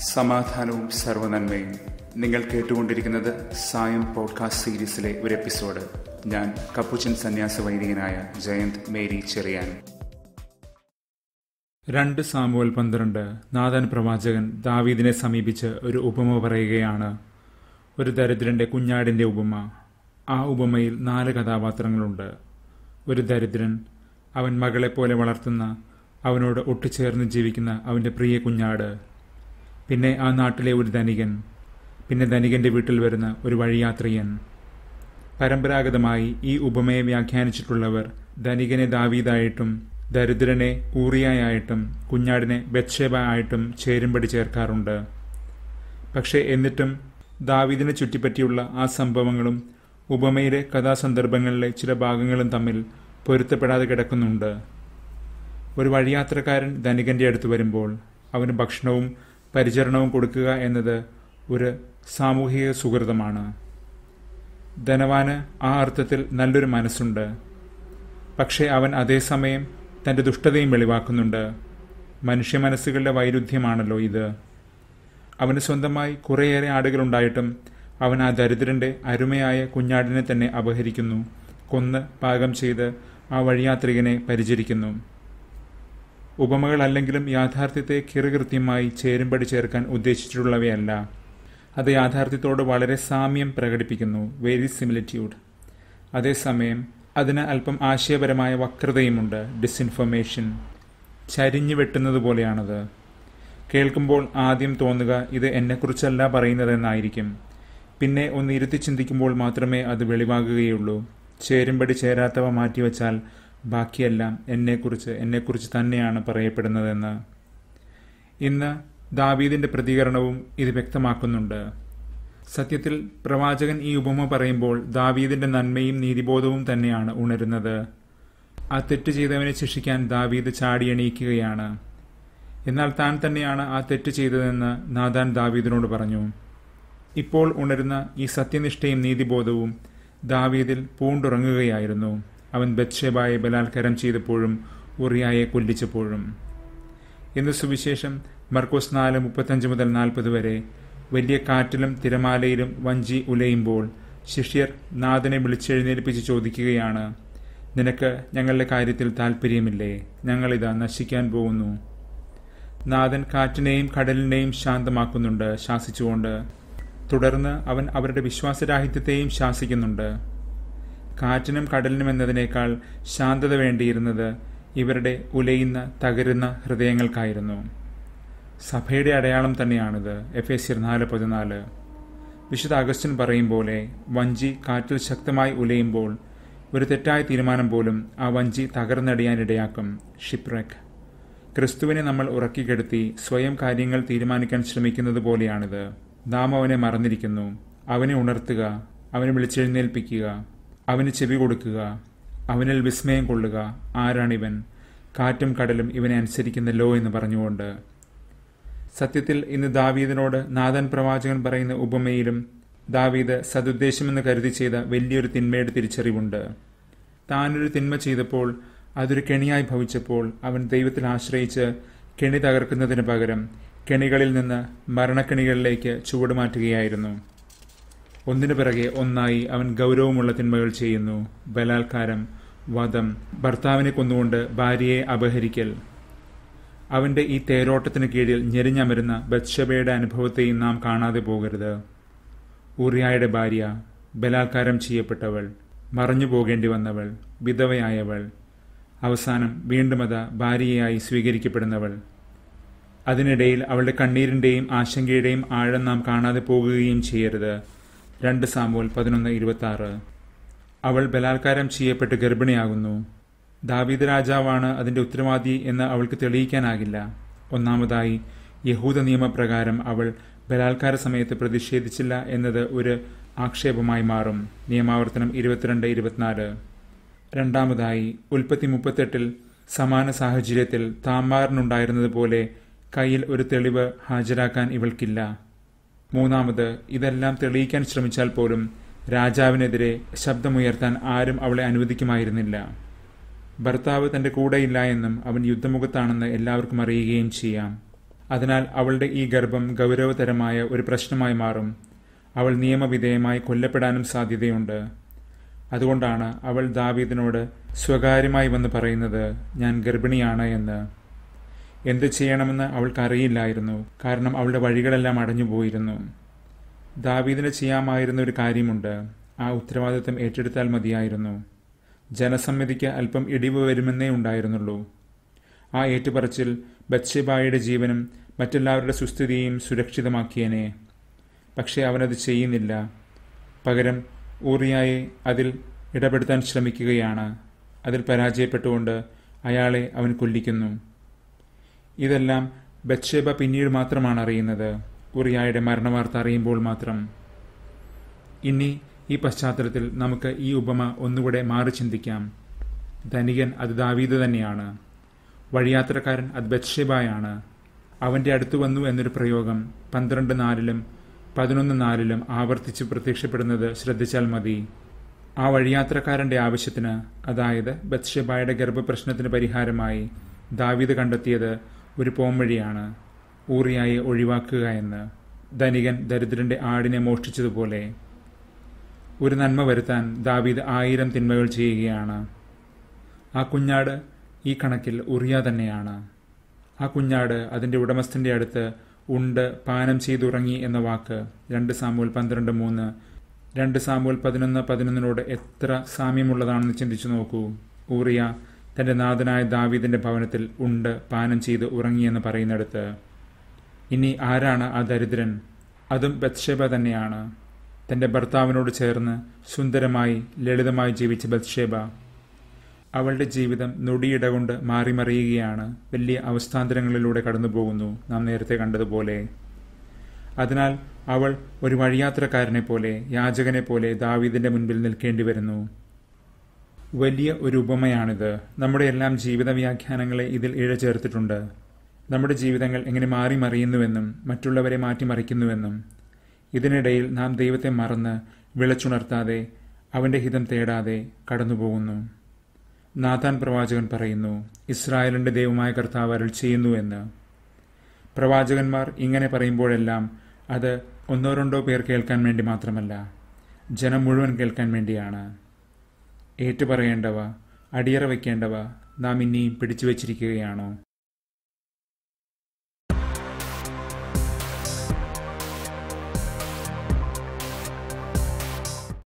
സമാധാനവും സർവനന്മയും നിങ്ങൾ കേട്ടുകൊണ്ടിരിക്കുന്നത് സായം പോഡ്കാസ്റ്റ് സീരീസിലെ ഒരു എപ്പിസോഡ് ഞാൻ കപ്പുച്ചൻ സന്യാസ വൈദികനായ ജയന്ത് മേരി ചെറിയാൻ രണ്ട് സാമുവൽ പന്ത്രണ്ട് നാഥൻ പ്രവാചകൻ ദാവീദിനെ സമീപിച്ച് ഒരു ഉപമ പറയുകയാണ് ഒരു ദരിദ്രന്റെ കുഞ്ഞാടിന്റെ ഉപമ ആ ഉപമയിൽ നാല് കഥാപാത്രങ്ങളുണ്ട് ഒരു ദരിദ്രൻ അവൻ മകളെപ്പോലെ വളർത്തുന്ന അവനോട് ഒട്ടുചേർന്ന് ജീവിക്കുന്ന അവൻ്റെ പ്രിയ കുഞ്ഞാട് പിന്നെ ആ നാട്ടിലെ ഒരു ധനികൻ പിന്നെ ധനികന്റെ വീട്ടിൽ വരുന്ന ഒരു വഴിയാത്രിയൻ പരമ്പരാഗതമായി ഈ ഉപമയെ വ്യാഖ്യാനിച്ചിട്ടുള്ളവർ ധനികനെ ദാവീദായിട്ടും ദരിദ്രനെ ഊറിയായിട്ടും കുഞ്ഞാടിനെ ബത്ഷേബ ആയിട്ടും ചേരുംപടി ചേർക്കാറുണ്ട് പക്ഷേ എന്നിട്ടും ദാവീദിനെ ചുറ്റിപ്പറ്റിയുള്ള ആ സംഭവങ്ങളും ഉപമയിലെ കഥാസന്ദർഭങ്ങളിലെ ചില ഭാഗങ്ങളും തമ്മിൽ പൊരുത്തപ്പെടാതെ കിടക്കുന്നുണ്ട് ഒരു വഴിയാത്രക്കാരൻ ധനികന്റെ അടുത്ത് വരുമ്പോൾ അവന് ഭക്ഷണവും പരിചരണവും കൊടുക്കുക എന്നത് ഒരു സാമൂഹിക സുഹൃതമാണ് ധനവാന് ആ അർത്ഥത്തിൽ നല്ലൊരു മനസ്സുണ്ട് പക്ഷേ അവൻ അതേസമയം തൻ്റെ ദുഷ്ടതയും വെളിവാക്കുന്നുണ്ട് മനുഷ്യ മനസ്സുകളുടെ വൈരുദ്ധ്യമാണല്ലോ ഇത് അവന് സ്വന്തമായി കുറേയേറെ ആടുകളുണ്ടായിട്ടും അവൻ ആ ദരിദ്രന്റെ അരുമയായ കുഞ്ഞാടിനെ തന്നെ അപഹരിക്കുന്നു കൊന്ന് പാകം ചെയ്ത് ആ വഴിയാത്രികനെ പരിചരിക്കുന്നു ഉപമകളല്ലെങ്കിലും യാഥാർത്ഥ്യത്തെ കിറുകൃത്യമായി ചേരുംപടി ചേർക്കാൻ ഉദ്ദേശിച്ചിട്ടുള്ളവയല്ല അത് യാഥാർത്ഥ്യത്തോട് വളരെ സാമ്യം പ്രകടിപ്പിക്കുന്നു വെരി സിമിലിറ്റ്യൂഡ് അതേസമയം അതിന് അല്പം ആശയപരമായ വക്രതയുമുണ്ട് ഡിസ്ഇൻഫർമേഷൻ ചരിഞ്ഞു വെട്ടുന്നത് പോലെയാണത് കേൾക്കുമ്പോൾ ആദ്യം തോന്നുക ഇത് എന്നെക്കുറിച്ചല്ല പറയുന്നതെന്നായിരിക്കും പിന്നെ ഒന്ന് ഇരുത്തി ചിന്തിക്കുമ്പോൾ മാത്രമേ അത് വെളിവാകുകയുള്ളൂ ചേരുംപടി ചേരാത്തവ മാറ്റിവെച്ചാൽ ബാക്കിയെല്ലാം എന്നെക്കുറിച്ച് എന്നെക്കുറിച്ച് തന്നെയാണ് പറയപ്പെടുന്നതെന്ന് ഇന്ന് ദാവീദിന്റെ പ്രതികരണവും ഇത് വ്യക്തമാക്കുന്നുണ്ട് സത്യത്തിൽ പ്രവാചകൻ ഈ ഉപമ പറയുമ്പോൾ ദാവീദിന്റെ നന്മയും നീതിബോധവും തന്നെയാണ് ഉണരുന്നത് ആ തെറ്റ് ചെയ്തവനെ ശിക്ഷിക്കാൻ ദാവീദ് ചാടിയണീക്കുകയാണ് എന്നാൽ താൻ തന്നെയാണ് ആ തെറ്റ് ചെയ്തതെന്ന് നാദാൻ ദാവീദിനോട് പറഞ്ഞു ഇപ്പോൾ ഉണരുന്ന ഈ സത്യനിഷ്ഠയും നീതിബോധവും ദാവീദിൽ പൂണ്ടുറങ്ങുകയായിരുന്നു അവൻ ബത്ഷേബായെ ബലാത്കാരം ചെയ്തപ്പോഴും ഉറിയായെ കൊല്ലിച്ചപ്പോഴും ഇന്ന് സുവിശേഷം മർക്കോസ് നാല് മുപ്പത്തഞ്ച് മുതൽ നാൽപ്പത് വരെ വലിയ കാറ്റിലും തിരമാലയിലും വഞ്ചി ഉലയുമ്പോൾ ശിഷ്യർ നാഥനെ വിളിച്ചെഴുന്നേൽപ്പിച്ച് ചോദിക്കുകയാണ് നിനക്ക് ഞങ്ങളുടെ കാര്യത്തിൽ താല്പര്യമില്ലേ ഞങ്ങളിതാ നശിക്കാൻ പോകുന്നു നാഥൻ കാറ്റിനെയും കടലിനെയും ശാന്തമാക്കുന്നുണ്ട് ശാസിച്ചുകൊണ്ട് തുടർന്ന് അവൻ അവരുടെ വിശ്വാസരാഹിത്യത്തെയും ശാസിക്കുന്നുണ്ട് കാറ്റിനും കടലിനും എന്നതിനേക്കാൾ ശാന്തത വേണ്ടിയിരുന്നത് ഇവരുടെ ഉലയുന്ന തകരുന്ന ഹൃദയങ്ങൾക്കായിരുന്നു സഭയുടെ അടയാളം തന്നെയാണിത് എഫ് എസ് നാല് പതിനാല് വിശുദ്ധ അഗസ്റ്റിൻ പറയും പോലെ വഞ്ചി കാറ്റിൽ ശക്തമായി ഉലയുമ്പോൾ ഒരു തെറ്റായ തീരുമാനം പോലും ആ വഞ്ചി തകർന്നടിയാനിടയാക്കും ഷിപ്രക് ക്രിസ്തുവിനെ നമ്മൾ ഉറക്കിക്കെടുത്തി സ്വയം കാര്യങ്ങൾ തീരുമാനിക്കാൻ ശ്രമിക്കുന്നത് പോലെയാണിത് നാം അവനെ മറന്നിരിക്കുന്നു അവനെ ഉണർത്തുക അവനെ വിളിച്ചെഴുന്നേൽപ്പിക്കുക അവന് ചെവി കൊടുക്കുക അവനിൽ വിസ്മയം കൊള്ളുക ആരാണിവൻ കാറ്റും കടലും ഇവനെ അനുസരിക്കുന്നല്ലോ എന്ന് പറഞ്ഞുകൊണ്ട് സത്യത്തിൽ ഇന്ന് ദാവീദിനോട് നാഥൻ പ്രവാചകൻ പറയുന്ന ഉപമയിലും ദാവീദ് സതുദ്ദേശമെന്ന് കരുതി ചെയ്ത വലിയൊരു തിന്മയുടെ തിരിച്ചറിവുണ്ട് താനൊരു തിന്മ ചെയ്തപ്പോൾ അതൊരു കെണിയായി ഭവിച്ചപ്പോൾ അവൻ ദൈവത്തിൽ ആശ്രയിച്ച് കെണി തകർക്കുന്നതിന് പകരം കെണികളിൽ നിന്ന് മരണക്കെണികളിലേക്ക് ചുവടുമാറ്റുകയായിരുന്നു ഒന്നിനു പിറകെ ഒന്നായി അവൻ ഗൗരവമുള്ള തിന്മകൾ ചെയ്യുന്നു ബലാത്കാരം വധം ഭർത്താവിനെ കൊന്നുകൊണ്ട് ഭാര്യയെ അപഹരിക്കൽ അവന്റെ ഈ തേരോട്ടത്തിന് കീഴിൽ ഞെരിഞ്ഞമരുന്ന ബത്ഷബയുടെ അനുഭവത്തെയും നാം കാണാതെ പോകരുത് ഊറിയായുടെ ഭാര്യ ബലാത്കാരം ചെയ്യപ്പെട്ടവൾ മറഞ്ഞു പോകേണ്ടി വന്നവൾ വിധവയായവൾ അവസാനം വീണ്ടും അത ഭാര്യയായി സ്വീകരിക്കപ്പെടുന്നവൾ അതിനിടയിൽ അവളുടെ കണ്ണീരിന്റെയും ആശങ്കയുടെയും ആഴം നാം കാണാതെ പോകുകയും ചെയ്യരുത് രണ്ട് സാമുവൽ പതിനൊന്ന് ഇരുപത്തി ആറ് അവൾ ബലാത്കാരം ചെയ്യപ്പെട്ട് ഗർഭിണിയാകുന്നു ദാവീദ് രാജാവാണ് അതിന്റെ ഉത്തരവാദി എന്ന് അവൾക്ക് തെളിയിക്കാനാകില്ല ഒന്നാമതായി യഹൂദ നിയമപ്രകാരം അവൾ ബലാത്കാര സമയത്ത് പ്രതിഷേധിച്ചില്ല എന്നത് ഒരു ആക്ഷേപമായി മാറും നിയമാവർത്തനം ഇരുപത്തിരണ്ട് ഇരുപത്തിനാല് രണ്ടാമതായി ഉൽപ്പത്തി മുപ്പത്തെട്ടിൽ സമാന സാഹചര്യത്തിൽ താമ്മാറിനുണ്ടായിരുന്നതുപോലെ കയ്യിൽ ഒരു തെളിവ് ഹാജരാക്കാൻ ഇവൾക്കില്ല മൂന്നാമത് ഇതെല്ലാം തെളിയിക്കാൻ ശ്രമിച്ചാൽ പോലും രാജാവിനെതിരെ ശബ്ദമുയർത്താൻ ആരും അവളെ അനുവദിക്കുമായിരുന്നില്ല ഭർത്താവ് തന്റെ കൂടെയില്ല എന്നും അവൻ യുദ്ധമുഖത്താണെന്ന് എല്ലാവർക്കും അറിയുകയും ചെയ്യാം അതിനാൽ അവളുടെ ഈ ഗർഭം ഗൗരവതരമായ ഒരു പ്രശ്നമായി മാറും അവൾ നിയമവിധേയമായി കൊല്ലപ്പെടാനും സാധ്യതയുണ്ട് അതുകൊണ്ടാണ് അവൾ ദാവീദിനോട് സ്വകാര്യമായി വന്ന് പറയുന്നത് ഞാൻ ഗർഭിണിയാണ് എന്ന് എന്ത് ചെയ്യണമെന്ന് അവൾക്കറിയില്ലായിരുന്നു കാരണം അവളുടെ വഴികളെല്ലാം അടഞ്ഞുപോയിരുന്നു ദാവീദിന് ചെയ്യാമായിരുന്ന ഒരു കാര്യമുണ്ട് ആ ഉത്തരവാദിത്വം ഏറ്റെടുത്താൽ മതിയായിരുന്നു ജനസമ്മതിക്ക് അല്പം ഇടിവ് വരുമെന്നേ ഉണ്ടായിരുന്നുള്ളൂ ആ ഏറ്റുപറച്ചിൽ ബത്ഷെബായുടെ ജീവനും മറ്റെല്ലാവരുടെ സുസ്ഥിതിയും സുരക്ഷിതമാക്കിയനെ പക്ഷേ അവനത് ചെയ്യുന്നില്ല പകരം ഊറിയായെ അതിൽ ഇടപെടുത്താൻ ശ്രമിക്കുകയാണ് അതിൽ പരാജയപ്പെട്ടുകൊണ്ട് അയാളെ അവൻ കൊല്ലിക്കുന്നു ഇതെല്ലാം ബത്ഷേബ പിന്നീട് മാത്രമാണ് അറിയുന്നത് ഉറിയായുടെ മരണവാർത്ത അറിയുമ്പോൾ മാത്രം ഇനി ഈ പശ്ചാത്തലത്തിൽ നമുക്ക് ഈ ഉപമ ഒന്നുകൂടെ മാറി ചിന്തിക്കാം ധനികൻ അത് ദാവീദ് തന്നെയാണ് വഴിയാത്രക്കാരൻ അത് ബത്ഷേബായാണ് അവന്റെ അടുത്ത് വന്നു എന്നൊരു പ്രയോഗം പന്ത്രണ്ട് നാലിലും പതിനൊന്ന് നാലിലും ആവർത്തിച്ച് പ്രത്യക്ഷപ്പെടുന്നത് ശ്രദ്ധിച്ചാൽ മതി ആ വഴിയാത്രക്കാരന്റെ ആവശ്യത്തിന് അതായത് ബത്ഷബായുടെ ഗർഭപ്രശ്നത്തിന് പരിഹാരമായി ദാവീദ് കണ്ടെത്തിയത് ഒരു പോംവഴിയാണ് ഊറിയായി ഒഴിവാക്കുക എന്ന് ധനികൻ ദരിദ്രന്റെ ആടിനെ മോഷ്ടിച്ചതുപോലെ ഒരു നന്മ വരുത്താൻ ദാവീദ് ആയിരം തിന്മകൾ ചെയ്യുകയാണ് ആ കുഞ്ഞാട് ഈ കണക്കിൽ ഉറിയ തന്നെയാണ് ആ കുഞ്ഞാട് അതിന്റെ ഉടമസ്ഥന്റെ അടുത്ത് ഉണ്ട് പാനം ചെയ്തുറങ്ങി എന്ന വാക്ക് രണ്ട് സാമൂൽ പന്ത്രണ്ട് മൂന്ന് രണ്ട് സാമൂൽ പതിനൊന്ന് പതിനൊന്നിനോട് എത്ര സാമ്യമുള്ളതാണെന്ന് ചിന്തിച്ചു നോക്കൂ ഊറിയ തന്റെ നാഥനായ ദാവീദിന്റെ ഭവനത്തിൽ ഉണ്ട് പാനം ചെയ്ത് ഉറങ്ങിയെന്ന് പറയുന്നിടത്ത് ഇനി ആരാണ് ആ ദരിദ്രൻ അതും ബത്ഷേബ തന്നെയാണ് തന്റെ ഭർത്താവിനോട് ചേർന്ന് സുന്ദരമായി ലളിതമായി ജീവിച്ച ബത്ഷേബ അവളുടെ ജീവിതം നൊടിയിട കൊണ്ട് മാറിമറിയുകയാണ് വലിയ അവസ്ഥാന്തരങ്ങളിലൂടെ കടന്നുപോകുന്നു നാം നേരത്തെ കണ്ടതുപോലെ അതിനാൽ അവൾ ഒരു വഴിയാത്രക്കാരനെ പോലെ യാചകനെ പോലെ ദാവീദിന്റെ മുൻപിൽ നിൽക്കേണ്ടി വരുന്നു വലിയ ഒരു ഉപമയാണിത് നമ്മുടെ എല്ലാം ജീവിത വ്യാഖ്യാനങ്ങളെ ഇതിൽ ഇഴചേർത്തിട്ടുണ്ട് നമ്മുടെ ജീവിതങ്ങൾ എങ്ങനെ മാറി മറിയുന്നുവെന്നും മറ്റുള്ളവരെ മാറ്റിമറിക്കുന്നുവെന്നും ഇതിനിടയിൽ നാം ദൈവത്തെ മറന്ന് വിളച്ചുണർത്താതെ അവന്റെ ഹിതം തേടാതെ കടന്നുപോകുന്നു നാഥാൻ പ്രവാചകൻ പറയുന്നു ഇസ്രായേലിന്റെ ദൈവമായ കർത്താവ് അരുൾ ചെയ്യുന്നു എന്ന് പ്രവാചകന്മാർ ഇങ്ങനെ പറയുമ്പോഴെല്ലാം അത് ഒന്നോ രണ്ടോ പേർ കേൾക്കാൻ വേണ്ടി മാത്രമല്ല ജനം മുഴുവൻ കേൾക്കാൻ വേണ്ടിയാണ് ഏറ്റുപറയേണ്ടവ അടിയറ വയ്ക്കേണ്ടവ നാം ഇനിയും പിടിച്ചു വച്ചിരിക്കുകയാണോ